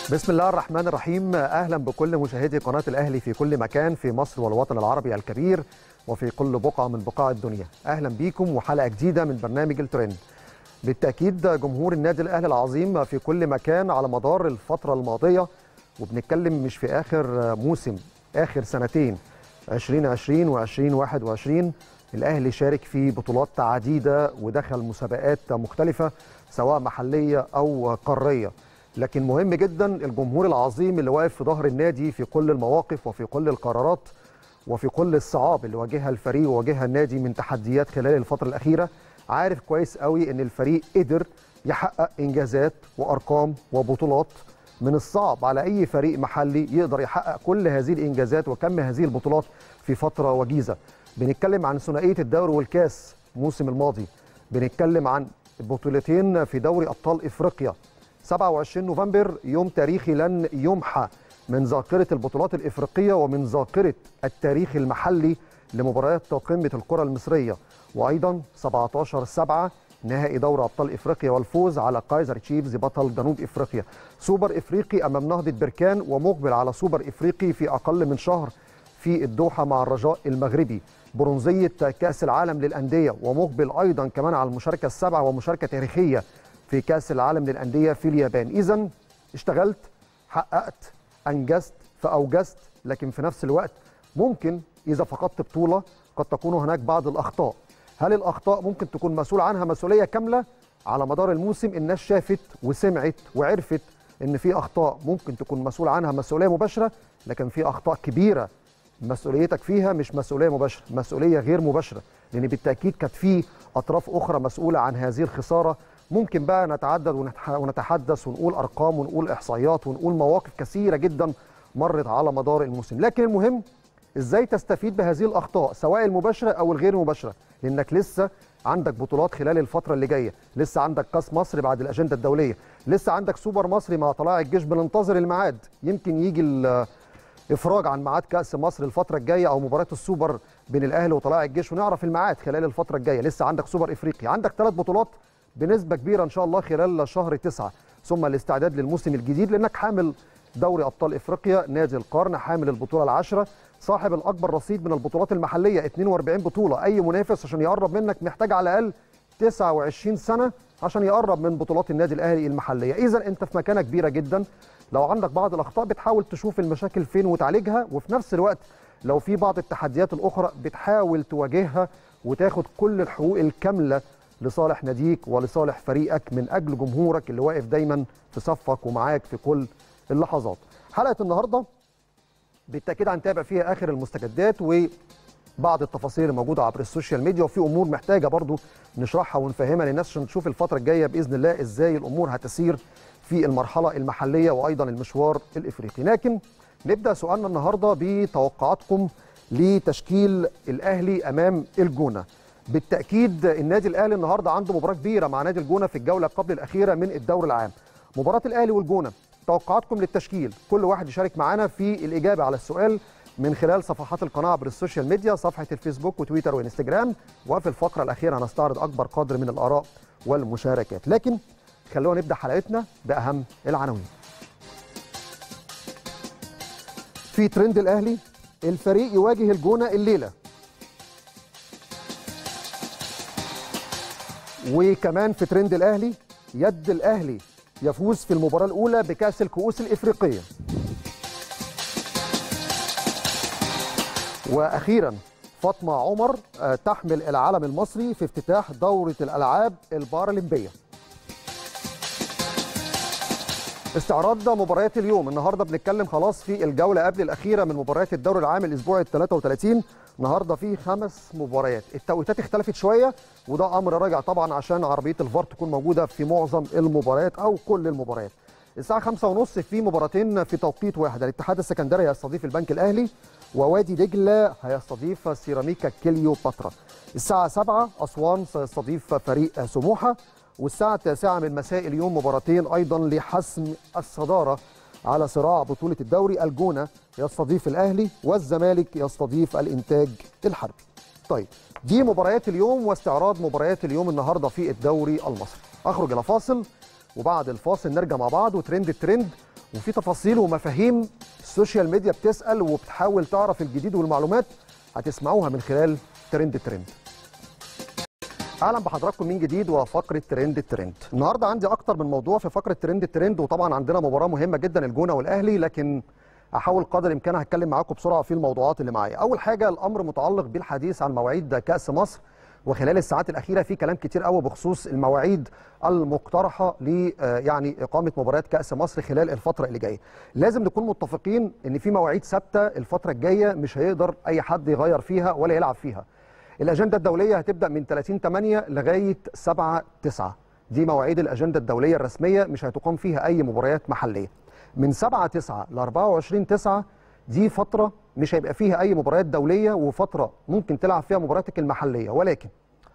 بسم الله الرحمن الرحيم اهلا بكل مشاهدي قناه الاهلي في كل مكان في مصر والوطن العربي الكبير وفي كل بقعه من بقاع الدنيا اهلا بيكم وحلقه جديده من برنامج الترند بالتاكيد جمهور النادي الاهلي العظيم في كل مكان على مدار الفتره الماضيه وبنتكلم مش في اخر موسم اخر سنتين 2020 و2021 الاهلي شارك في بطولات عديده ودخل مسابقات مختلفه سواء محليه او قاريه لكن مهم جدا الجمهور العظيم اللي واقف في ظهر النادي في كل المواقف وفي كل القرارات وفي كل الصعاب اللي واجهها الفريق وواجهها النادي من تحديات خلال الفتره الاخيره عارف كويس قوي ان الفريق قدر يحقق انجازات وارقام وبطولات من الصعب على اي فريق محلي يقدر يحقق كل هذه الانجازات وكم هذه البطولات في فتره وجيزه بنتكلم عن ثنائيه الدوري والكاس الموسم الماضي بنتكلم عن بطولتين في دوري ابطال افريقيا 27 نوفمبر يوم تاريخي لن يمحى من ذاكرة البطولات الإفريقية ومن ذاكرة التاريخ المحلي لمباريات قمة الكرة المصرية وأيضا 17 7 نهائي دوري أبطال إفريقيا والفوز على كايزر تشيفز بطل جنوب إفريقيا سوبر إفريقي أمام نهضة بركان ومقبل على سوبر إفريقي في أقل من شهر في الدوحة مع الرجاء المغربي برونزية كأس العالم للأندية ومقبل أيضا كمان على المشاركة السابعة ومشاركة تاريخية في كأس العالم للأندية في اليابان إذا اشتغلت حققت أنجزت فأوجزت لكن في نفس الوقت ممكن إذا فقدت بطولة قد تكون هناك بعض الأخطاء هل الأخطاء ممكن تكون مسؤول عنها مسؤولية كاملة على مدار الموسم الناس شافت وسمعت وعرفت ان في اخطاء ممكن تكون مسؤول عنها مسؤوليه مباشره لكن في اخطاء كبيره مسؤوليتك فيها مش مسؤوليه مباشره مسؤوليه غير مباشره لان بالتاكيد كانت في اطراف اخرى مسؤوله عن هذه الخساره ممكن بقى نتعدد ونتحدث ونقول ارقام ونقول احصائيات ونقول مواقف كثيره جدا مرت على مدار الموسم لكن المهم ازاي تستفيد بهذه الاخطاء سواء المباشره او الغير مباشره لانك لسه عندك بطولات خلال الفتره اللي جايه لسه عندك كاس مصر بعد الاجنده الدوليه لسه عندك سوبر مصري مع طلائع الجيش بننتظر الميعاد يمكن يجي افراج عن ميعاد كاس مصر الفتره الجايه او مباراه السوبر بين الاهلي وطلائع الجيش ونعرف الميعاد خلال الفتره الجايه لسه عندك سوبر افريقي عندك ثلاث بطولات بنسبه كبيره ان شاء الله خلال شهر تسعة ثم الاستعداد للموسم الجديد لانك حامل دوري ابطال افريقيا نادي القرن حامل البطوله العاشره صاحب الاكبر رصيد من البطولات المحليه 42 بطوله اي منافس عشان يقرب منك محتاج على الاقل 29 سنه عشان يقرب من بطولات النادي الاهلي المحليه اذا انت في مكانه كبيره جدا لو عندك بعض الاخطاء بتحاول تشوف المشاكل فين وتعالجها وفي نفس الوقت لو في بعض التحديات الاخرى بتحاول تواجهها وتاخد كل الحقوق الكامله لصالح ناديك ولصالح فريقك من اجل جمهورك اللي واقف دايما في صفك ومعاك في كل اللحظات. حلقه النهارده بالتاكيد هنتابع فيها اخر المستجدات وبعض التفاصيل الموجوده عبر السوشيال ميديا وفي امور محتاجه برضو نشرحها ونفهمها للناس عشان نشوف الفتره الجايه باذن الله ازاي الامور هتسير في المرحله المحليه وايضا المشوار الافريقي. لكن نبدا سؤالنا النهارده بتوقعاتكم لتشكيل الاهلي امام الجونه. بالتاكيد النادي الاهلي النهارده عنده مباراه كبيره مع نادي الجونه في الجوله قبل الاخيره من الدوري العام مباراه الاهلي والجونه توقعاتكم للتشكيل كل واحد يشارك معنا في الاجابه على السؤال من خلال صفحات القناه عبر السوشيال ميديا صفحه الفيسبوك وتويتر وانستجرام وفي الفقره الاخيره هنستعرض اكبر قدر من الاراء والمشاركات لكن خلونا نبدا حلقتنا باهم العناوين في ترند الاهلي الفريق يواجه الجونه الليله وكمان في ترند الاهلي يد الاهلي يفوز في المباراه الاولى بكاس الكؤوس الافريقيه واخيرا فاطمه عمر تحمل العلم المصري في افتتاح دوره الالعاب البارالمبيه استعراض مباريات اليوم النهارده بنتكلم خلاص في الجوله قبل الاخيره من مباريات الدوري العام الاسبوع ال 33 النهارده في خمس مباريات التوقيتات اختلفت شويه وده امر راجع طبعا عشان عربيه الفار تكون موجوده في معظم المباريات او كل المباريات الساعه 5:30 في مباراتين في توقيت واحد الاتحاد السكندري هيستضيف البنك الاهلي ووادي دجله هيستضيف سيراميكا كليوباترا الساعه 7 اسوان سيستضيف فريق سموحه والساعه 9 من مساء اليوم مباراتين ايضا لحسم الصداره على صراع بطولة الدوري الجونة يستضيف الأهلي والزمالك يستضيف الإنتاج الحربي طيب دي مباريات اليوم واستعراض مباريات اليوم النهاردة في الدوري المصري أخرج إلى فاصل وبعد الفاصل نرجع مع بعض وترند الترند وفي تفاصيل ومفاهيم السوشيال ميديا بتسال وبتحاول تعرف الجديد والمعلومات هتسمعوها من خلال ترند ترند اهلا بحضراتكم من جديد وفقره ترند الترند النهارده عندي اكتر من موضوع في فقره ترند الترند وطبعا عندنا مباراه مهمه جدا الجونه والاهلي لكن احاول قدر الامكان هتكلم معاكم بسرعه في الموضوعات اللي معايا اول حاجه الامر متعلق بالحديث عن مواعيد كاس مصر وخلال الساعات الاخيره في كلام كتير قوي بخصوص المواعيد المقترحه ل يعني اقامه مباريات كاس مصر خلال الفتره اللي جايه لازم نكون متفقين ان في مواعيد ثابته الفتره الجايه مش هيقدر اي حد يغير فيها ولا يلعب فيها الاجنده الدوليه هتبدا من 30 8 لغايه 7 9 دي مواعيد الاجنده الدوليه الرسميه مش هتقام فيها اي مباريات محليه من 7 9 ل 24 9 دي فتره مش هيبقى فيها اي مباريات دوليه وفتره ممكن تلعب فيها مبارياتك المحليه ولكن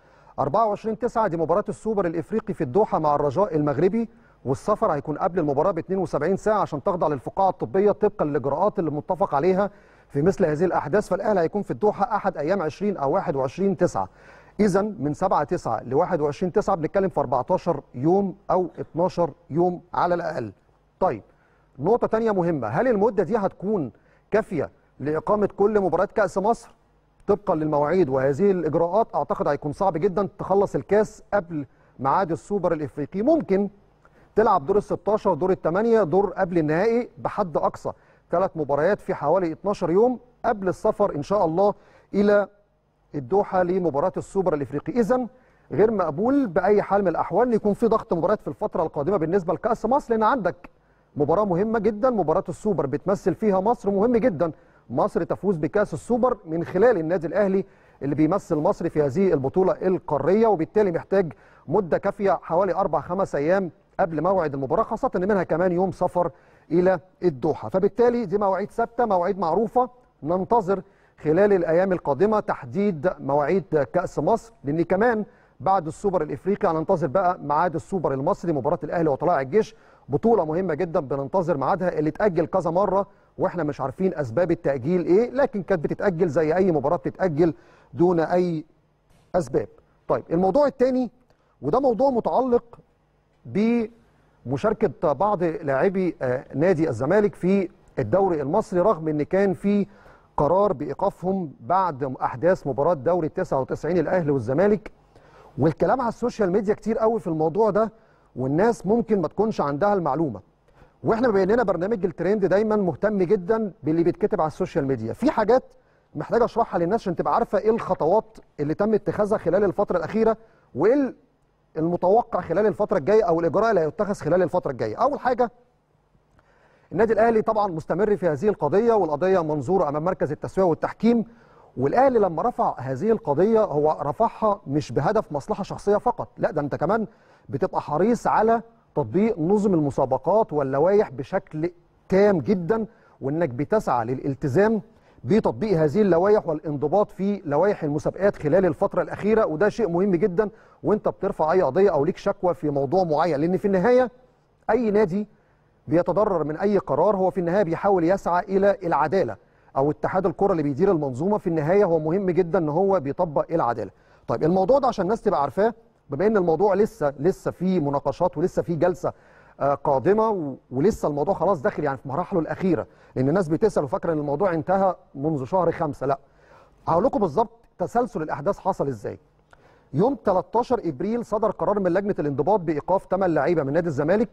24 9 دي مباراه السوبر الافريقي في الدوحه مع الرجاء المغربي والسفر هيكون قبل المباراه ب 72 ساعه عشان تخضع للفقاعه الطبيه طبقا للاجراءات اللي متفق عليها في مثل هذه الاحداث فالاهلي هيكون في الدوحه احد ايام 20 او 21 9 اذا من 7 9 ل 21 9 بنتكلم في 14 يوم او 12 يوم على الاقل طيب نقطه ثانيه مهمه هل المده دي هتكون كافيه لاقامه كل مباريات كاس مصر طبقا للمواعيد وهذه الاجراءات اعتقد هيكون صعب جدا تخلص الكاس قبل ميعاد السوبر الافريقي ممكن تلعب دور ال 16 دور الثمانيه دور قبل النهائي بحد اقصى ثلاث مباريات في حوالي 12 يوم قبل السفر ان شاء الله الى الدوحه لمباراه السوبر الافريقي اذا غير مقبول باي حال من الاحوال ان يكون في ضغط مباريات في الفتره القادمه بالنسبه لكاس مصر لان عندك مباراه مهمه جدا مباراه السوبر بتمثل فيها مصر مهم جدا مصر تفوز بكاس السوبر من خلال النادي الاهلي اللي بيمثل مصر في هذه البطوله القاريه وبالتالي محتاج مده كافيه حوالي اربع خمس ايام قبل موعد المباراه خاصه ان منها كمان يوم سفر الى الدوحه فبالتالي دي مواعيد ثابته مواعيد معروفه ننتظر خلال الايام القادمه تحديد مواعيد كاس مصر لان كمان بعد السوبر الافريقي هننتظر بقى ميعاد السوبر المصري مباراه الاهلي وطلائع الجيش بطوله مهمه جدا بننتظر ميعادها اللي اتاجل كذا مره واحنا مش عارفين اسباب التاجيل ايه لكن كانت بتتاجل زي اي مباراه بتتاجل دون اي اسباب طيب الموضوع الثاني وده موضوع متعلق بمشاركه بعض لاعبي نادي الزمالك في الدوري المصري رغم ان كان في قرار بايقافهم بعد احداث مباراه دوري 99 الاهلي والزمالك والكلام على السوشيال ميديا كتير قوي في الموضوع ده والناس ممكن ما تكونش عندها المعلومه واحنا بما اننا برنامج الترند دايما مهتم جدا باللي بيتكتب على السوشيال ميديا في حاجات محتاج اشرحها للناس عشان تبقى عارفه ايه الخطوات اللي تم اتخاذها خلال الفتره الاخيره وايه المتوقع خلال الفتره الجايه او الاجراء اللي هيتخذ خلال الفتره الجايه اول حاجه النادي الاهلي طبعا مستمر في هذه القضيه والقضيه منظوره امام مركز التسويه والتحكيم والاهلي لما رفع هذه القضيه هو رفعها مش بهدف مصلحه شخصيه فقط لا ده انت كمان بتبقى حريص على تطبيق نظم المسابقات واللوائح بشكل تام جدا وانك بتسعى للالتزام بتطبيق هذه اللوائح والانضباط في لوائح المسابقات خلال الفتره الاخيره وده شيء مهم جدا وانت بترفع اي قضيه او ليك شكوى في موضوع معين لان في النهايه اي نادي بيتضرر من اي قرار هو في النهايه بيحاول يسعى الى العداله او اتحاد الكره اللي بيدير المنظومه في النهايه هو مهم جدا ان هو بيطبق العداله طيب الموضوع ده عشان الناس تبقى عارفاه بما ان الموضوع لسه لسه في مناقشات ولسه في جلسه آه قادمه ولسه الموضوع خلاص داخل يعني في مراحله الاخيره لان الناس بتسال وفاكره ان الموضوع انتهى منذ شهر خمسة لا هقول لكم بالظبط تسلسل الاحداث حصل ازاي يوم 13 ابريل صدر قرار من لجنه الانضباط بايقاف 8 لعيبه من نادي الزمالك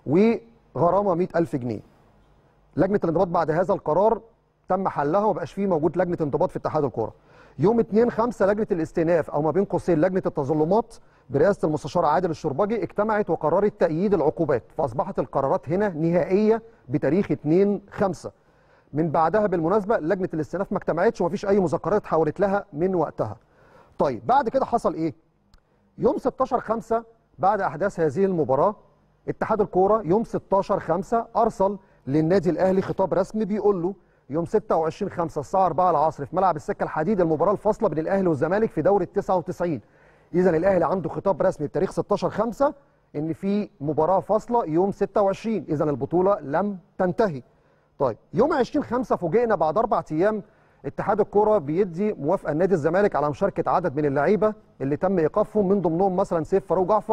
وغرامه 100000 جنيه لجنه الانضباط بعد هذا القرار تم حلها وما بقاش فيه موجود لجنه انضباط في اتحاد الكوره يوم 2 5 لجنه الاستئناف او ما بين قوسين لجنه التظلمات برئاسه المستشار عادل الشربجي اجتمعت وقررت تأييد العقوبات فاصبحت القرارات هنا نهائيه بتاريخ 2 5 من بعدها بالمناسبه لجنه الاستئناف ما اجتمعتش ومفيش اي مذكرات اتحولت لها من وقتها طيب بعد كده حصل ايه يوم 16 5 بعد احداث هذه المباراه اتحاد الكوره يوم 16 5 ارسل للنادي الاهلي خطاب رسمي بيقول له يوم 26 5 الساعه 4 العصر في ملعب السكه الحديد المباراه الفاصله بين الاهلي والزمالك في دوري 99 اذا الاهلي عنده خطاب رسمي بتاريخ 16 5 ان في مباراه فاصله يوم 26 اذا البطوله لم تنتهي طيب يوم 20 5 فوجئنا بعد اربع ايام اتحاد الكوره بيدي موافقه نادي الزمالك على مشاركه عدد من اللعيبه اللي تم ايقافهم من ضمنهم مثلا سيف فاروق جعفر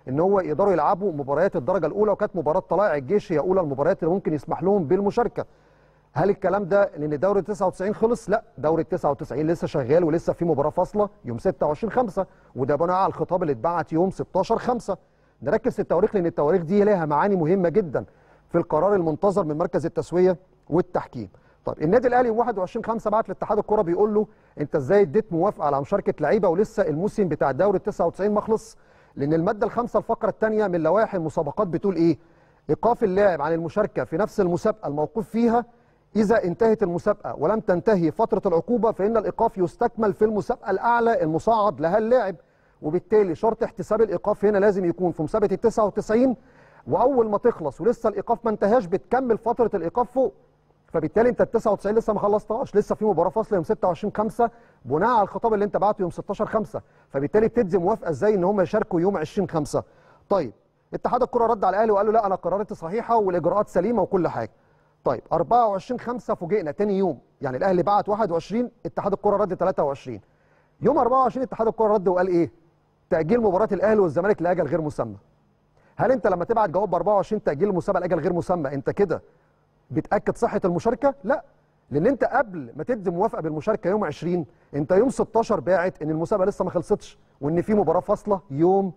ان هو يقدروا يلعبوا مباريات الدرجه الاولى وكانت مباراه طلائع الجيش هي اولى المباريات اللي ممكن يسمح لهم بالمشاركه هل الكلام ده لان دوري 99 خلص لا دوري 99 لسه شغال ولسه في مباراه فاصله يوم 26 5 وده بناء على الخطاب اللي اتبعت يوم 16 5 نركز في التواريخ لان التواريخ دي لها معاني مهمه جدا في القرار المنتظر من مركز التسويه والتحكيم طيب النادي الاهلي 21 5 بعت لاتحاد الكره بيقول له انت ازاي اديت موافقه على مشاركه لعيبه ولسه الموسم بتاع الدوري 99 ما خلص لان الماده الخامسه الفقره الثانيه من لوائح المسابقات بتقول ايه ايقاف اللاعب عن المشاركه في نفس المسابقه الموقوف فيها إذا انتهت المسابقة ولم تنتهي فترة العقوبة فإن الإيقاف يستكمل في المسابقة الأعلى المصعد لها اللاعب وبالتالي شرط احتساب الإيقاف هنا لازم يكون في مسابقة ال 99 وأول ما تخلص ولسه الإيقاف ما انتهاش بتكمل فترة الإيقاف فوق فبالتالي أنت ال 99 لسه ما خلصتهاش لسه في مباراة فاصلة يوم 26 5 بناء على الخطاب اللي أنت بعته يوم 16 5 فبالتالي بتدي موافقة إزاي إن هم يشاركوا يوم 20 5 طيب اتحاد الكرة رد على الأهلي وقال له لا أنا قراراتي صحيحة والإجراءات سليمة وكل حاجة طيب 24 5 فوجئنا تاني يوم يعني الاهلي بعت 21 اتحاد الكره رد 23 يوم 24 اتحاد الكره رد وقال ايه تاجيل مباراه الاهلي والزمالك لاجل غير مسمى هل انت لما تبعت جواب ب 24 تاجيل المسابقه لاجل غير مسمى انت كده بتاكد صحه المشاركه لا لان انت قبل ما تدي موافقه بالمشاركه يوم 20 انت يوم 16 باعت ان المسابقه لسه ما خلصتش وان في مباراه فاصله يوم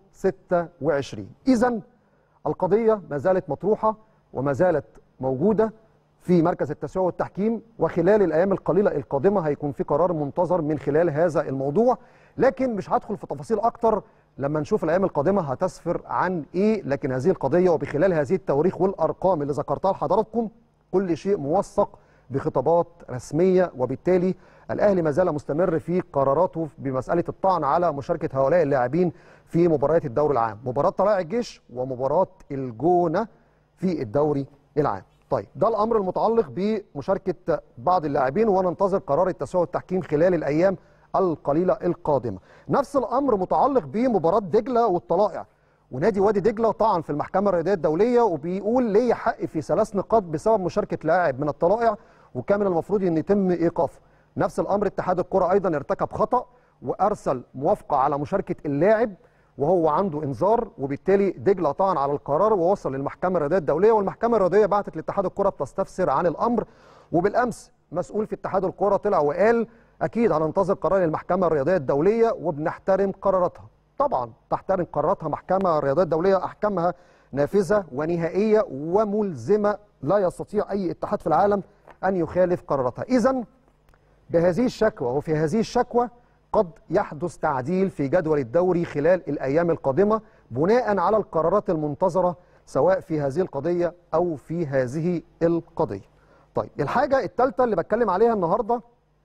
26 اذا القضيه ما زالت مطروحه وما زالت موجوده في مركز التسوية والتحكيم وخلال الأيام القليلة القادمة هيكون في قرار منتظر من خلال هذا الموضوع لكن مش هدخل في تفاصيل أكتر لما نشوف الأيام القادمة هتسفر عن إيه لكن هذه القضية وبخلال هذه التواريخ والأرقام اللي ذكرتها لحضراتكم كل شيء موثق بخطابات رسمية وبالتالي الأهلي ما زال مستمر في قراراته بمسألة الطعن على مشاركة هؤلاء اللاعبين في مباريات الدوري العام مباراة طلائع الجيش ومباراة الجونة في الدوري العام طيب ده الامر المتعلق بمشاركه بعض اللاعبين وننتظر قرار التسويه والتحكيم خلال الايام القليله القادمه نفس الامر متعلق بمباراه دجله والطلائع ونادي وادي دجله طعن في المحكمه الرياضيه الدوليه وبيقول ليه حق في ثلاث نقاط بسبب مشاركه لاعب من الطلائع وكان من المفروض ان يتم ايقافه نفس الامر اتحاد الكره ايضا ارتكب خطا وارسل موافقه على مشاركه اللاعب وهو عنده انذار وبالتالي دجله طعن على القرار ووصل للمحكمه الرياضيه الدوليه والمحكمه الرياضيه بعتت لاتحاد الكره بتستفسر عن الامر وبالامس مسؤول في اتحاد الكره طلع وقال اكيد هننتظر قرار المحكمه الرياضيه الدوليه وبنحترم قراراتها طبعا تحترم قراراتها محكمه الرياضيه الدوليه احكامها نافذه ونهائيه وملزمه لا يستطيع اي اتحاد في العالم ان يخالف قراراتها اذا بهذه الشكوى وفي هذه الشكوى قد يحدث تعديل في جدول الدوري خلال الأيام القادمة بناء على القرارات المنتظرة سواء في هذه القضية أو في هذه القضية طيب الحاجة الثالثة اللي بتكلم عليها النهاردة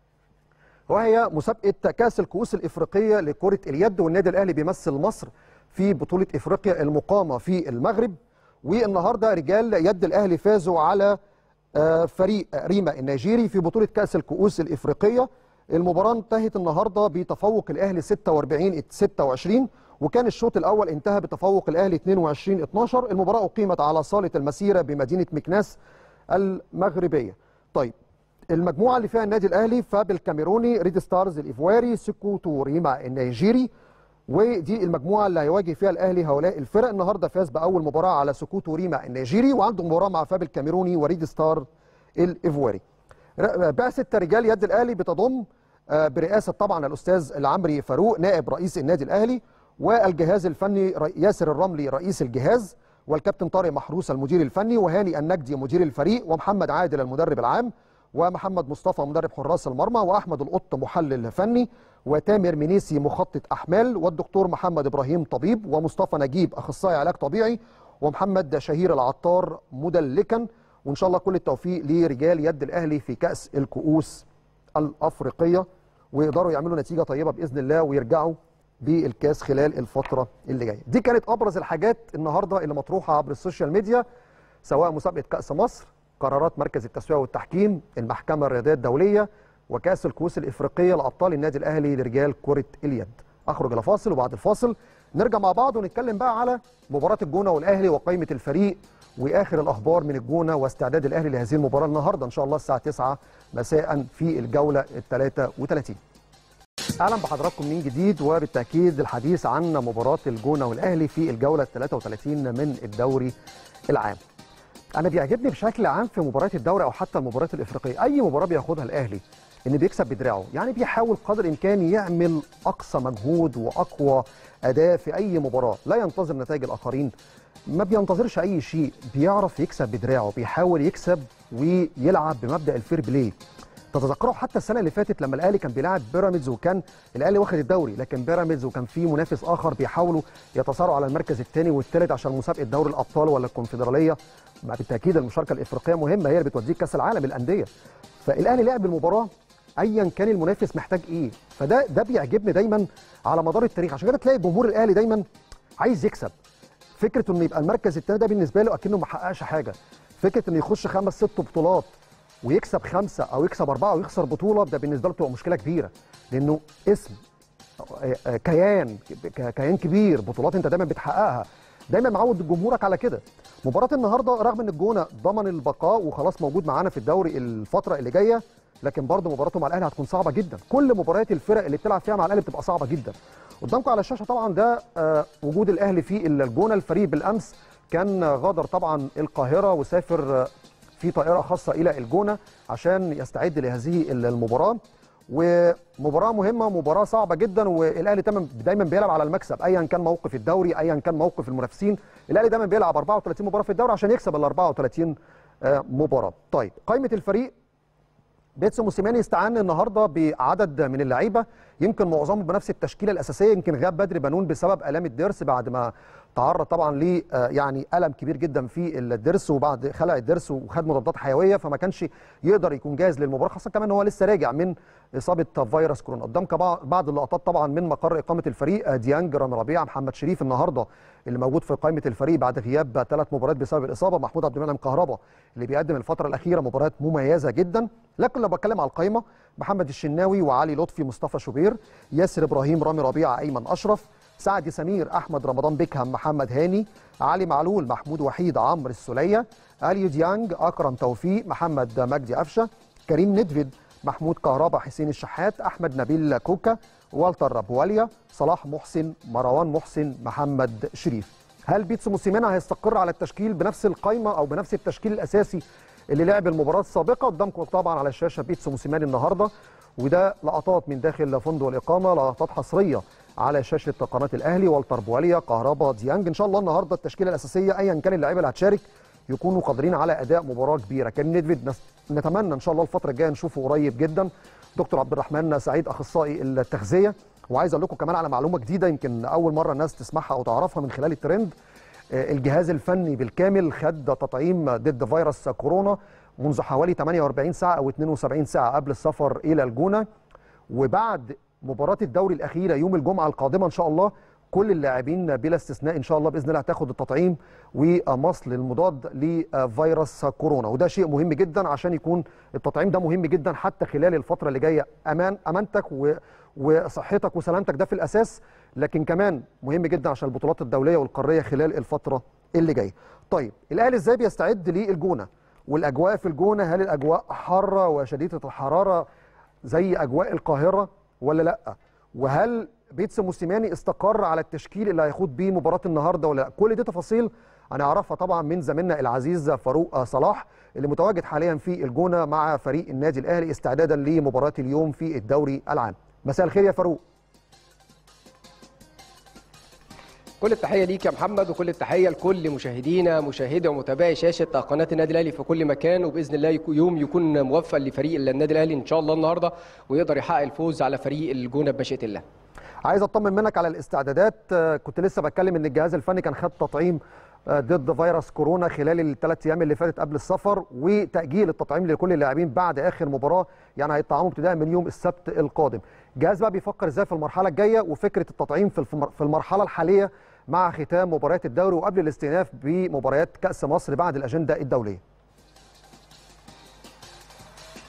وهي مسابقة كأس الكؤوس الإفريقية لكرة اليد والنادي الأهلي بيمثل مصر في بطولة إفريقيا المقامة في المغرب والنهاردة رجال يد الأهلي فازوا على فريق ريما النيجيري في بطولة كأس الكؤوس الإفريقية المباراة انتهت النهارده بتفوق الاهلي 46 26 وكان الشوط الاول انتهى بتفوق الاهلي 22 12 المباراة اقيمت على صالة المسيرة بمدينة مكناس المغربية طيب المجموعة اللي فيها النادي الاهلي فاب الكاميروني ريد ستارز الايفواري سكو توريما النيجيري ودي المجموعة اللي هيواجه فيها الاهلي هؤلاء الفرق النهارده فاز باول مباراة على سكو توريما النيجيري وعنده مباراة مع فاب الكاميروني وريد ستار الايفواري بعثة رجال يد الاهلي بتضم برئاسه طبعا الاستاذ العمري فاروق نائب رئيس النادي الاهلي والجهاز الفني ياسر الرملي رئيس الجهاز والكابتن طارق محروس المدير الفني وهاني النجدي مدير الفريق ومحمد عادل المدرب العام ومحمد مصطفى مدرب حراس المرمى واحمد القط محلل فني وتامر منيسي مخطط احمال والدكتور محمد ابراهيم طبيب ومصطفى نجيب اخصائي علاج طبيعي ومحمد شهير العطار مدلكا وان شاء الله كل التوفيق لرجال يد الاهلي في كاس الكؤوس الافريقيه ويقدروا يعملوا نتيجه طيبه باذن الله ويرجعوا بالكاس خلال الفتره اللي جايه. دي كانت ابرز الحاجات النهارده اللي مطروحه عبر السوشيال ميديا سواء مسابقه كاس مصر، قرارات مركز التسويه والتحكيم، المحكمه الرياضيه الدوليه وكاس الكؤوس الافريقيه لابطال النادي الاهلي لرجال كره اليد. اخرج الى فاصل وبعد الفاصل نرجع مع بعض ونتكلم بقى على مباراه الجونه والاهلي وقائمه الفريق واخر الاخبار من الجونه واستعداد الاهلي لهذه المباراه النهارده ان شاء الله الساعه 9 مساء في الجوله ال 33 اهلا بحضراتكم من جديد وبالتاكيد الحديث عن مباراه الجونه والاهلي في الجوله 33 من الدوري العام. انا بيعجبني بشكل عام في مباريات الدوري او حتى المباريات الافريقيه اي مباراه بياخدها الاهلي ان بيكسب بدراعه يعني بيحاول قدر الامكان يعمل اقصى مجهود واقوى اداء في اي مباراه لا ينتظر نتائج الاخرين ما بينتظرش اي شيء بيعرف يكسب بدراعه بيحاول يكسب ويلعب بمبدا الفير بلاي تتذكروا حتى السنه اللي فاتت لما الاهلي كان بيلاعب بيراميدز وكان الاهلي واخد الدوري لكن بيراميدز وكان في منافس اخر بيحاولوا يتصارعوا على المركز الثاني والثالث عشان مسابقه دوري الابطال ولا الكونفدراليه مع بالتاكيد المشاركه الافريقيه مهمه هي اللي بتوديك كاس العالم الانديه فالاهلي لعب المباراه ايا كان المنافس محتاج ايه فده ده بيعجبني دايما على مدار التاريخ عشان كده تلاقي جمهور الاهلي دايما عايز يكسب فكره انه يبقى المركز الثاني ده بالنسبه له اكنه ما حققش حاجه فكره انه يخش خمس ست بطولات ويكسب خمسه او يكسب اربعه ويخسر بطوله ده بالنسبه له بتبقى مشكله كبيره لانه اسم كيان كيان كبير بطولات انت دايما بتحققها دايما معود جمهورك على كده مباراه النهارده رغم ان الجونه ضمن البقاء وخلاص موجود معانا في الدوري الفتره اللي جايه لكن برضه مباراته مع الاهلي هتكون صعبه جدا كل مباريات الفرق اللي بتلعب فيها مع الاهلي بتبقى صعبه جدا قدامكم على الشاشه طبعا ده وجود الاهلي في الجونه الفريق بالامس كان غادر طبعا القاهره وسافر في طائره خاصه الى الجونه عشان يستعد لهذه المباراه ومباراه مهمه مباراه صعبه جدا والاهلي دايما بيلعب على المكسب ايا كان موقف الدوري ايا كان موقف المنافسين الاهلي دايما بيلعب 34 مباراه في الدوري عشان يكسب ال 34 مباراه طيب قائمه الفريق بيتسو موسيماني استعان النهارده بعدد من اللعيبه يمكن معظمهم بنفس التشكيله الاساسيه يمكن غاب بدري بنون بسبب الام الضرس بعد ما تعرض طبعا ل يعني الم كبير جدا في الضرس وبعد خلع الضرس وخد مضادات حيويه فما كانش يقدر يكون جاهز للمباراه خاصه كمان هو لسه راجع من اصابه فيروس كورونا قدامك بعض اللقطات طبعا من مقر اقامه الفريق ديانج رامي ربيعه محمد شريف النهارده اللي موجود في قائمه الفريق بعد غياب ثلاث مباريات بسبب الاصابه محمود عبد المنعم كهربا اللي بيقدم الفتره الاخيره مباريات مميزه جدا لكن لو بتكلم على القائمه محمد الشناوي وعلي لطفي مصطفى شوبير ياسر ابراهيم رامي ربيعه ايمن اشرف سعد سمير احمد رمضان بيكهام محمد هاني علي معلول محمود وحيد عمرو السوليه اليو ديانج اكرم توفيق محمد مجدي قفشه كريم ندفيد محمود كهربا حسين الشحات احمد نبيل كوكا والتر بواليا صلاح محسن مروان محسن محمد شريف هل بيتسو موسيماني هيستقر على التشكيل بنفس القائمه او بنفس التشكيل الاساسي اللي لعب المباراه السابقه قدامكم طبعا على الشاشه بيتسو موسيماني النهارده وده لقطات من داخل فندق الاقامه لقطات حصريه على شاشه قناه الاهلي والتر بواليا كهربا ديانج ان شاء الله النهارده التشكيله الاساسيه ايا كان اللعيبه اللي هتشارك يكونوا قادرين على اداء مباراه كبيره كان ندفيد نتمنى ان شاء الله الفتره الجايه نشوفه قريب جدا دكتور عبد الرحمن سعيد اخصائي التغذيه وعايز اقول لكم كمان على معلومه جديده يمكن اول مره الناس تسمعها او تعرفها من خلال الترند الجهاز الفني بالكامل خد تطعيم ضد فيروس كورونا منذ حوالي 48 ساعه او 72 ساعه قبل السفر الى الجونه وبعد مباراه الدوري الاخيره يوم الجمعه القادمه ان شاء الله كل اللاعبين بلا استثناء ان شاء الله باذن الله هتاخد التطعيم ومصل المضاد لفيروس كورونا وده شيء مهم جدا عشان يكون التطعيم ده مهم جدا حتى خلال الفتره اللي جايه امان امانتك و وصحتك وسلامتك ده في الاساس لكن كمان مهم جدا عشان البطولات الدوليه والقاريه خلال الفتره اللي جايه. طيب الاهلي ازاي بيستعد للجونه؟ والاجواء في الجونه هل الاجواء حاره وشديده الحراره زي اجواء القاهره ولا لا؟ وهل بيتسو موسيماني استقر على التشكيل اللي هيخوض بيه مباراه النهارده ولا لا؟ كل دي تفاصيل هنعرفها طبعا من زميلنا العزيز فاروق صلاح اللي متواجد حاليا في الجونه مع فريق النادي الاهلي استعدادا لمباراه اليوم في الدوري العام. مساء الخير يا فاروق كل التحيه ليك يا محمد وكل التحيه لكل مشاهدينا مشاهدي ومتابعي شاشه قناه النادي الاهلي في كل مكان وباذن الله يوم يكون موفق لفريق النادي الاهلي ان شاء الله النهارده ويقدر يحقق الفوز على فريق الجونه بمشيئه الله. عايز اطمن منك على الاستعدادات كنت لسه بتكلم ان الجهاز الفني كان خد تطعيم ضد فيروس كورونا خلال الثلاث ايام اللي فاتت قبل السفر وتاجيل التطعيم لكل اللاعبين بعد اخر مباراه يعني هيطعموا ابتداء من يوم السبت القادم. الجهاز بقى بيفكر ازاي في المرحله الجايه وفكره التطعيم في المرحله الحاليه مع ختام مباريات الدوري وقبل الاستئناف بمباريات كاس مصر بعد الاجنده الدوليه.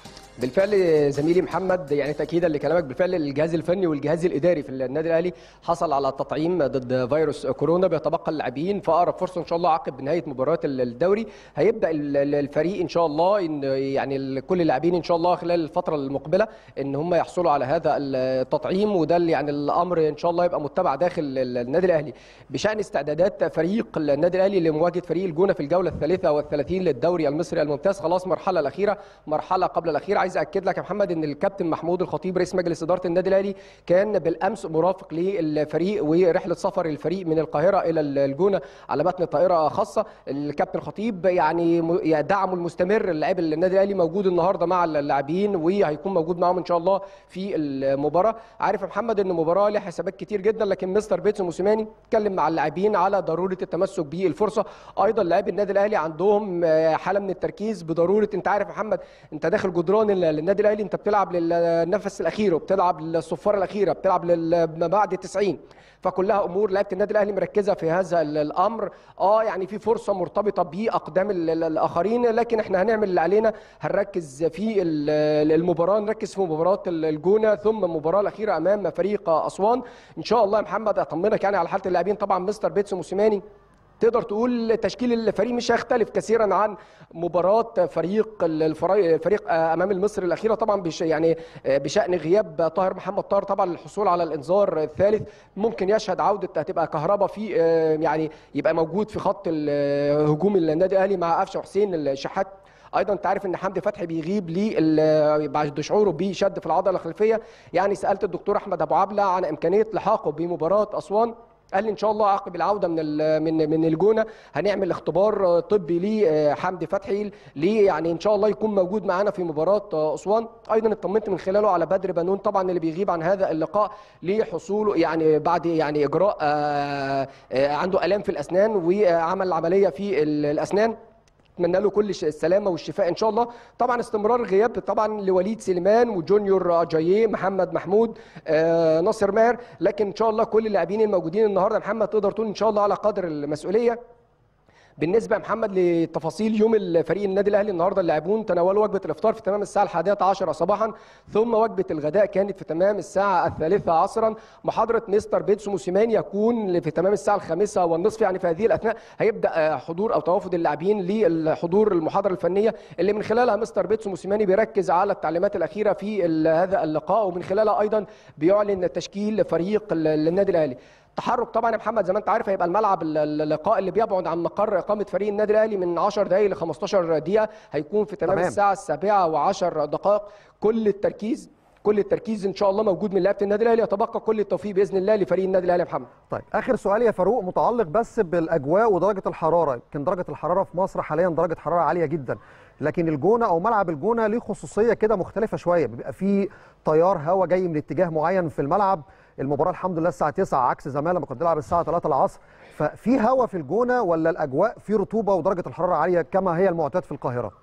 بالفعل زميلي محمد يعني تاكيدا لكلامك بالفعل الجهاز الفني والجهاز الاداري في النادي الاهلي حصل على التطعيم ضد فيروس كورونا بيتبقى اللاعبين في اقرب فرصه ان شاء الله عقب نهايه مباراه الدوري هيبدا الفريق ان شاء الله ان يعني كل اللاعبين ان شاء الله خلال الفتره المقبله ان هم يحصلوا على هذا التطعيم وده اللي يعني الامر ان شاء الله يبقى متبع داخل النادي الاهلي بشان استعدادات فريق النادي الاهلي لمواجهه فريق الجونه في الجوله الثالثه والثلاثين للدوري المصري الممتاز خلاص مرحله الاخيره مرحله قبل الاخيره عايز اكد لك يا محمد ان الكابتن محمود الخطيب رئيس مجلس اداره النادي الاهلي كان بالامس مرافق للفريق ورحله سفر الفريق من القاهره الى الجونه على متن طائره خاصه الكابتن الخطيب يعني دعمه المستمر اللاعب النادي الاهلي موجود النهارده مع اللاعبين وهيكون موجود معاهم ان شاء الله في المباراه عارف يا محمد ان المباراه لها حسابات كتير جدا لكن مستر بيتسو موسيماني اتكلم مع اللاعبين على ضروره التمسك بالفرصه ايضا لاعبي النادي الاهلي عندهم حاله من التركيز بضروره انت عارف يا محمد انت داخل جدران النادي الاهلي انت بتلعب للنفس الاخير وبتلعب للصفاره الاخيره بتلعب ما بعد 90 فكلها امور لعيبه النادي الاهلي مركزه في هذا الامر اه يعني في فرصه مرتبطه باقدام الاخرين لكن احنا هنعمل اللي علينا هنركز في المباراه نركز في مباراه الجونه ثم المباراه الاخيره امام فريق اسوان ان شاء الله يا محمد اطمنك يعني على حاله اللاعبين طبعا مستر بيتسو موسيماني تقدر تقول تشكيل الفريق مش هيختلف كثيرا عن مباراه فريق الفريق امام المصري الاخيره طبعا بش يعني بشان غياب طاهر محمد طاهر طبعا للحصول على الانذار الثالث ممكن يشهد عوده هتبقى كهربا في يعني يبقى موجود في خط هجوم النادي الاهلي مع قفشه وحسين الشحات ايضا انت عارف ان حمدي فتحي بيغيب لي بعد شعوره بشد في العضله الخلفيه يعني سالت الدكتور احمد ابو عبله عن امكانيه لحاقه بمباراه اسوان قال لي ان شاء الله عقب العوده من من من الجونه هنعمل اختبار طبي لحمدي فتحي ليه يعني ان شاء الله يكون موجود معانا في مباراه اسوان ايضا اطمنت من خلاله على بدر بنون طبعا اللي بيغيب عن هذا اللقاء لحصوله يعني بعد يعني اجراء عنده الام في الاسنان وعمل عمليه في الاسنان اتمنى له كل السلامه والشفاء ان شاء الله طبعا استمرار الغياب طبعا لوليد سليمان وجونيور جاييه محمد محمود آه ناصر ماهر لكن ان شاء الله كل اللاعبين الموجودين النهارده محمد تقدر تقول ان شاء الله على قدر المسؤوليه بالنسبه يا محمد لتفاصيل يوم الفريق النادي الاهلي النهارده اللاعبون تناولوا وجبه الافطار في تمام الساعه الحادية عشرة صباحا ثم وجبه الغداء كانت في تمام الساعه الثالثة عصرا محاضره مستر بيتسو موسيماني يكون في تمام الساعه الخامسة والنصف يعني في هذه الاثناء هيبدا حضور او توافد اللاعبين للحضور المحاضره الفنيه اللي من خلالها مستر بيتسو موسيماني بيركز على التعليمات الاخيره في هذا اللقاء ومن خلالها ايضا بيعلن تشكيل فريق النادي الاهلي تحرك طبعا يا محمد زي ما انت عارف هيبقى الملعب اللقاء اللي بيبعد عن مقر اقامه فريق النادي الاهلي من 10 دقائق ل 15 دقيقه هيكون في تمام, تمام. الساعه السابعة و10 دقائق كل التركيز كل التركيز ان شاء الله موجود من لعيبه النادي الاهلي يتبقى كل التوفيق باذن الله لفريق النادي الاهلي يا محمد طيب اخر سؤال يا فاروق متعلق بس بالاجواء ودرجه الحراره يمكن درجه الحراره في مصر حاليا درجه حراره عاليه جدا لكن الجونه او ملعب الجونه ليه خصوصيه كده مختلفه شويه بيبقى فيه تيار هواء جاي من اتجاه معين في الملعب المباراه الحمد لله الساعه 9 عكس زمان لما كنا بنلعب الساعه 3 العصر ففي هواء في الجونه ولا الاجواء في رطوبه ودرجه الحراره عاليه كما هي المعتاد في القاهره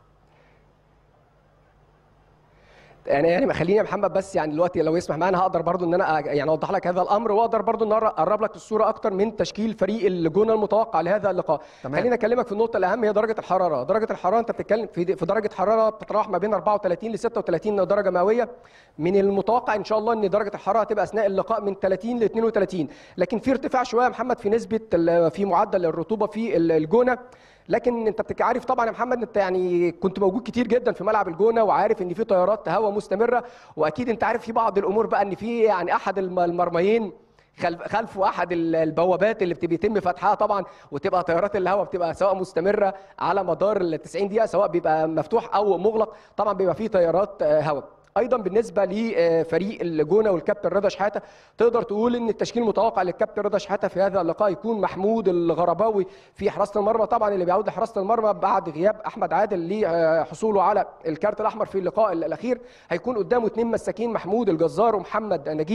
يعني يعني خليني يا محمد بس يعني دلوقتي لو يسمح معانا هقدر برضو ان انا يعني اوضح لك هذا الامر واقدر برضو ان اقرب لك الصوره اكتر من تشكيل فريق الجونه المتوقع لهذا اللقاء تمام. خليني اكلمك في النقطه الاهم هي درجه الحراره درجه الحراره انت بتتكلم في في درجه حراره بتتراوح ما بين 34 ل 36 درجه مئويه من المتوقع ان شاء الله ان درجه الحراره هتبقى اثناء اللقاء من 30 ل 32 لكن في ارتفاع شويه يا محمد في نسبه ال- في معدل الرطوبه في ال- الجونه لكن انت بتبقى عارف طبعا يا محمد انت يعني كنت موجود كتير جدا في ملعب الجونه وعارف ان في تيارات هواء مستمره واكيد انت عارف في بعض الامور بقى ان في يعني احد الم- المرميين خلف خلفه احد ال- البوابات اللي بت- بيتم فتحها طبعا وتبقى تيارات الهواء بتبقى سواء مستمره على مدار ال 90 دقيقه سواء بيبقى مفتوح او مغلق طبعا بيبقى فيه تيارات آه، هواء ايضا بالنسبه لفريق الجونه والكابتن رضا شحاته تقدر تقول ان التشكيل المتوقع للكابتن رضا شحاته في هذا اللقاء يكون محمود الغرباوي في حراسه المرمى طبعا اللي بيعود لحراسه المرمى بعد غياب احمد عادل لحصوله على الكارت الاحمر في اللقاء الاخير هيكون قدامه اثنين مساكين محمود الجزار ومحمد نجيب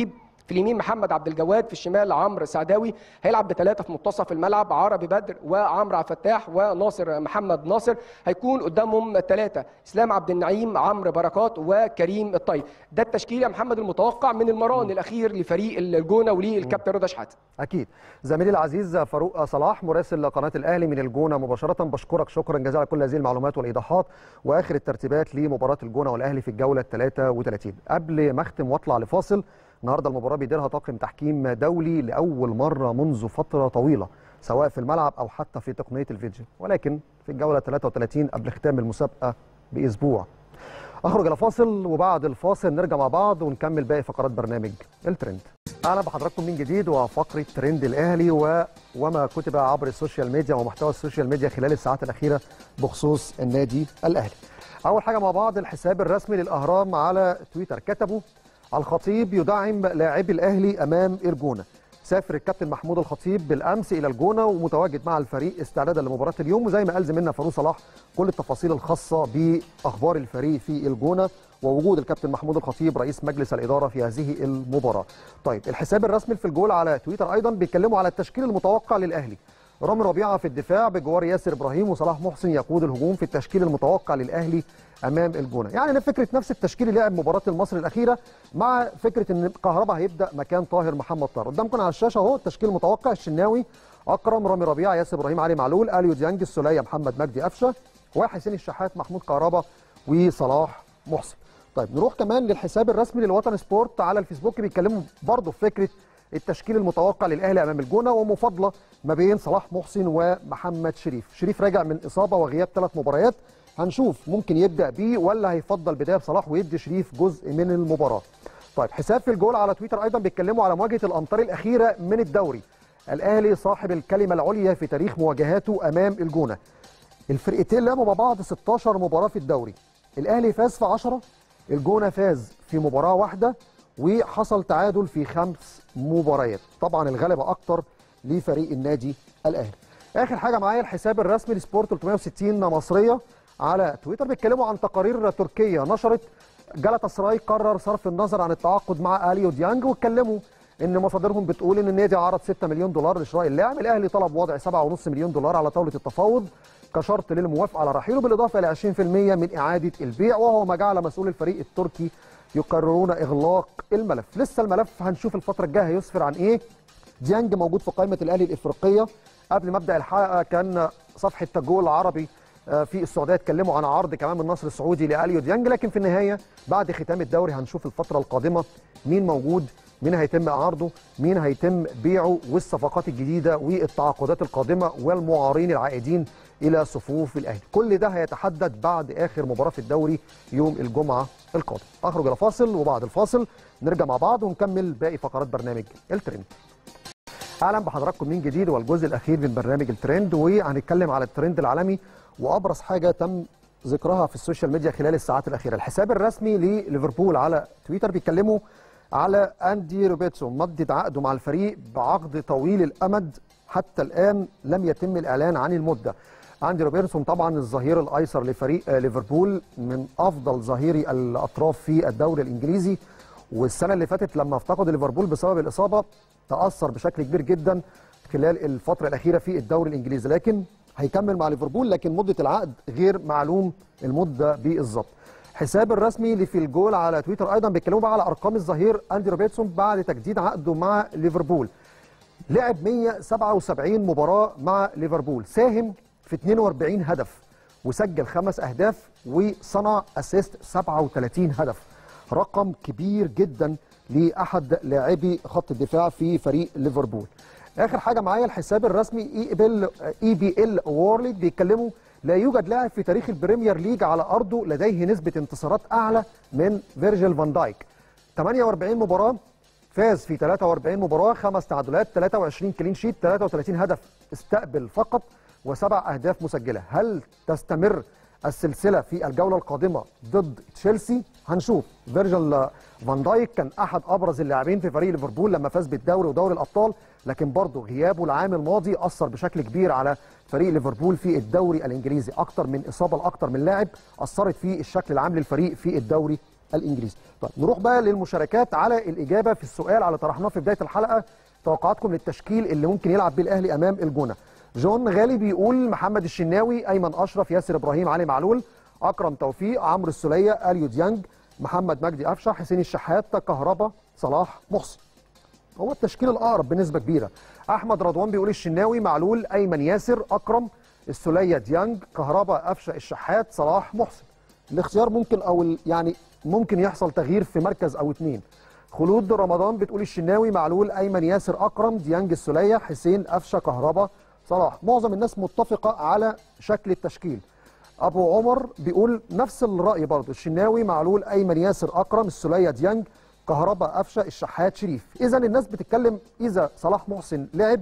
في اليمين محمد عبد الجواد في الشمال عمرو سعداوي هيلعب بثلاثه في منتصف الملعب عربي بدر وعمرو عبد الفتاح وناصر محمد ناصر هيكون قدامهم ثلاثه اسلام عبد النعيم عمرو بركات وكريم الطيب ده التشكيل يا محمد المتوقع من المران الاخير لفريق الجونه وللكابتن رضا شحاته اكيد زميلي العزيز فاروق صلاح مراسل قناه الاهلي من الجونه مباشره بشكرك شكرا جزيلا على كل هذه المعلومات والايضاحات واخر الترتيبات لمباراه الجونه والاهلي في الجوله 33 قبل ما اختم واطلع لفاصل النهارده المباراه بيديرها طاقم تحكيم دولي لاول مره منذ فتره طويله سواء في الملعب او حتى في تقنيه الفيديو ولكن في الجوله 33 قبل ختام المسابقه باسبوع اخرج الى فاصل وبعد الفاصل نرجع مع بعض ونكمل باقي فقرات برنامج الترند اهلا بحضراتكم من جديد وفقره ترند الاهلي و... وما كتب عبر السوشيال ميديا ومحتوى السوشيال ميديا خلال الساعات الاخيره بخصوص النادي الاهلي اول حاجه مع بعض الحساب الرسمي للاهرام على تويتر كتبوا الخطيب يدعم لاعبي الاهلي امام الجونه سافر الكابتن محمود الخطيب بالامس الى الجونه ومتواجد مع الفريق استعدادا لمباراه اليوم وزي ما قال زميلنا فاروق صلاح كل التفاصيل الخاصه باخبار الفريق في الجونه ووجود الكابتن محمود الخطيب رئيس مجلس الاداره في هذه المباراه. طيب الحساب الرسمي في الجول على تويتر ايضا بيتكلموا على التشكيل المتوقع للاهلي. رامي ربيعه في الدفاع بجوار ياسر ابراهيم وصلاح محسن يقود الهجوم في التشكيل المتوقع للاهلي امام الجونه يعني فكره نفس التشكيل اللي لعب مباراه المصري الاخيره مع فكره ان كهربا هيبدا مكان طاهر محمد طاهر قدامكم على الشاشه اهو التشكيل المتوقع الشناوي اكرم رامي ربيعه ياسر ابراهيم علي معلول اليو ديانج السوليه محمد مجدي قفشه وحسين الشحات محمود كهربا وصلاح محسن طيب نروح كمان للحساب الرسمي للوطن سبورت على الفيسبوك بيتكلموا برضه في فكره التشكيل المتوقع للاهلي امام الجونه ومفاضله ما بين صلاح محسن ومحمد شريف شريف راجع من اصابه وغياب ثلاث مباريات هنشوف ممكن يبدا بيه ولا هيفضل بدايه بصلاح ويدي شريف جزء من المباراه طيب حساب في الجول على تويتر ايضا بيتكلموا على مواجهه الامطار الاخيره من الدوري الاهلي صاحب الكلمه العليا في تاريخ مواجهاته امام الجونه الفرقتين لعبوا مع بعض 16 مباراه في الدوري الاهلي فاز في 10 الجونه فاز في مباراه واحده وحصل تعادل في خمس مباريات طبعا الغلبه اكتر لفريق النادي الاهلي اخر حاجه معايا الحساب الرسمي لسبورت 360 مصريه على تويتر بيتكلموا عن تقارير تركيه نشرت جالاتا سراي قرر صرف النظر عن التعاقد مع اليو ديانج واتكلموا ان مصادرهم بتقول ان النادي عرض 6 مليون دولار لشراء اللاعب الاهلي طلب وضع 7.5 مليون دولار على طاوله التفاوض كشرط للموافقه على رحيله بالاضافه الى 20% من اعاده البيع وهو ما جعل مسؤول الفريق التركي يقررون اغلاق الملف لسه الملف هنشوف الفتره الجايه هيسفر عن ايه ديانج موجود في قائمه الاهلي الافريقيه قبل مبدا الحلقه كان صفحه تجول العربي في السعوديه اتكلموا عن عرض كمان من النصر السعودي لاليو ديانج لكن في النهايه بعد ختام الدوري هنشوف الفتره القادمه مين موجود مين هيتم عرضه مين هيتم بيعه والصفقات الجديده والتعاقدات القادمه والمعارين العائدين الى صفوف الاهلي كل ده هيتحدد بعد اخر مباراه في الدوري يوم الجمعه القادم اخرج الى فاصل وبعد الفاصل نرجع مع بعض ونكمل باقي فقرات برنامج الترند اهلا بحضراتكم من جديد والجزء الاخير من برنامج الترند وهنتكلم على الترند العالمي وابرز حاجه تم ذكرها في السوشيال ميديا خلال الساعات الاخيره الحساب الرسمي لليفربول على تويتر بيتكلموا على اندي روبرتسون مدد عقده مع الفريق بعقد طويل الامد حتى الان لم يتم الاعلان عن المده اندي روبرتسون طبعا الظهير الايسر لفريق ليفربول من افضل ظهيري الاطراف في الدوري الانجليزي والسنه اللي فاتت لما افتقد ليفربول بسبب الاصابه تاثر بشكل كبير جدا خلال الفتره الاخيره في الدوري الانجليزي لكن هيكمل مع ليفربول لكن مده العقد غير معلوم المده بالظبط حساب الرسمي اللي في الجول على تويتر ايضا بيتكلموا بقى على ارقام الظهير اندي روبرتسون بعد تجديد عقده مع ليفربول لعب 177 مباراه مع ليفربول ساهم في 42 هدف وسجل خمس اهداف وصنع اسيست 37 هدف رقم كبير جدا لاحد لاعبي خط الدفاع في فريق ليفربول اخر حاجه معايا الحساب الرسمي اي بي اي بي ال وورلد بيتكلموا لا يوجد لاعب في تاريخ البريمير ليج على ارضه لديه نسبه انتصارات اعلى من فيرجيل فان دايك 48 مباراه فاز في 43 مباراه خمس تعادلات 23 كلين شيت 33 هدف استقبل فقط وسبع اهداف مسجله هل تستمر السلسله في الجوله القادمه ضد تشيلسي هنشوف فيرجيل فان دايك كان احد ابرز اللاعبين في فريق ليفربول لما فاز بالدوري ودوري الابطال لكن برضه غيابه العام الماضي اثر بشكل كبير على فريق ليفربول في الدوري الانجليزي اكتر من اصابه لاكتر من لاعب اثرت في الشكل العام للفريق في الدوري الانجليزي طيب نروح بقى للمشاركات على الاجابه في السؤال على طرحناه في بدايه الحلقه توقعاتكم للتشكيل اللي ممكن يلعب بيه الاهلي امام الجونه جون غالي بيقول محمد الشناوي ايمن اشرف ياسر ابراهيم علي معلول اكرم توفيق عمرو السوليه اليو ديانج محمد مجدي قفشه حسين الشحات كهربا صلاح محسن هو التشكيل الاقرب بنسبه كبيره احمد رضوان بيقول الشناوي معلول ايمن ياسر اكرم السوليه ديانج كهربا قفشه الشحات صلاح محسن الاختيار ممكن او ال- يعني ممكن يحصل تغيير في مركز او اتنين خلود رمضان بتقول الشناوي معلول ايمن ياسر اكرم ديانج السوليه حسين قفشه كهربا صلاح معظم الناس متفقه على شكل التشكيل ابو عمر بيقول نفس الراي برضه الشناوي معلول ايمن ياسر اكرم السوليه ديانج كهربا قفشه الشحات شريف اذا الناس بتتكلم اذا صلاح محسن لعب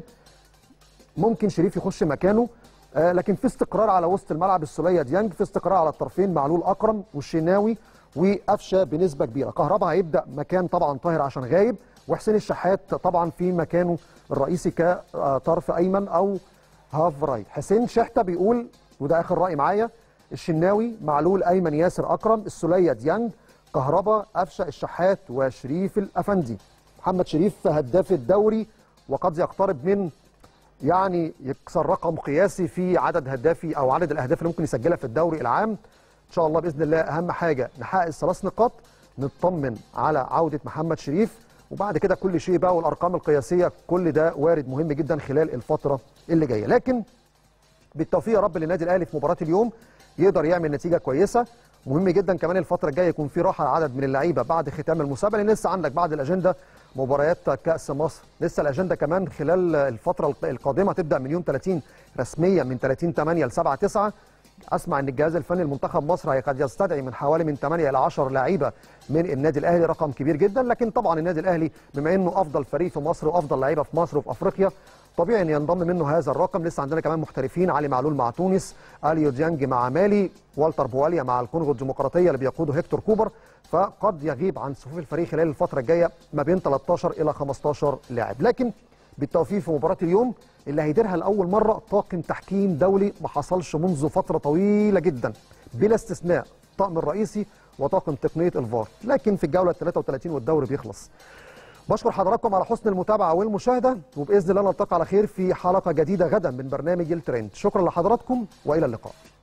ممكن شريف يخش مكانه آه لكن في استقرار على وسط الملعب السوليه ديانج في استقرار على الطرفين معلول اكرم والشناوي وقفشه بنسبه كبيره كهربا هيبدا مكان طبعا طاهر عشان غايب وحسين الشحات طبعا في مكانه الرئيسي كطرف ايمن او هاف رايت حسين شحته بيقول وده اخر راي معايا الشناوي معلول ايمن ياسر اكرم السوليه ديانج كهربا قفشه الشحات وشريف الافندي محمد شريف هداف الدوري وقد يقترب من يعني يكسر رقم قياسي في عدد هدافي او عدد الاهداف اللي ممكن يسجلها في الدوري العام ان شاء الله باذن الله اهم حاجه نحقق الثلاث نقاط نطمن على عوده محمد شريف وبعد كده كل شيء بقى والارقام القياسيه كل ده وارد مهم جدا خلال الفتره اللي جايه لكن بالتوفيق يا رب للنادي الاهلي في مباراه اليوم يقدر يعمل نتيجه كويسه مهم جدا كمان الفتره الجايه يكون في راحه عدد من اللعيبه بعد ختام المسابقه لان لسه عندك بعد الاجنده مباريات كاس مصر لسه الاجنده كمان خلال الفتره القادمه تبدا من يوم 30 رسميا من 30 8 ل 7 9 اسمع ان الجهاز الفني لمنتخب مصر قد يستدعي من حوالي من 8 الى 10 لعيبه من النادي الاهلي رقم كبير جدا لكن طبعا النادي الاهلي بما انه افضل فريق في مصر وافضل لعيبه في مصر وفي افريقيا طبيعي ان ينضم منه هذا الرقم لسه عندنا كمان محترفين علي معلول مع تونس اليو ديانج مع مالي والتر بواليا مع الكونغو الديمقراطيه اللي بيقوده هيكتور كوبر فقد يغيب عن صفوف الفريق خلال الفتره الجايه ما بين 13 الى 15 لاعب لكن بالتوفيق في مباراه اليوم اللي هيديرها لاول مره طاقم تحكيم دولي ما حصلش منذ فتره طويله جدا بلا استثناء الطقم الرئيسي وطاقم تقنيه الفار لكن في الجوله 33 والدوري بيخلص بشكر حضراتكم على حسن المتابعه والمشاهده وباذن الله نلتقي على خير في حلقه جديده غدا من برنامج الترند شكرا لحضراتكم والى اللقاء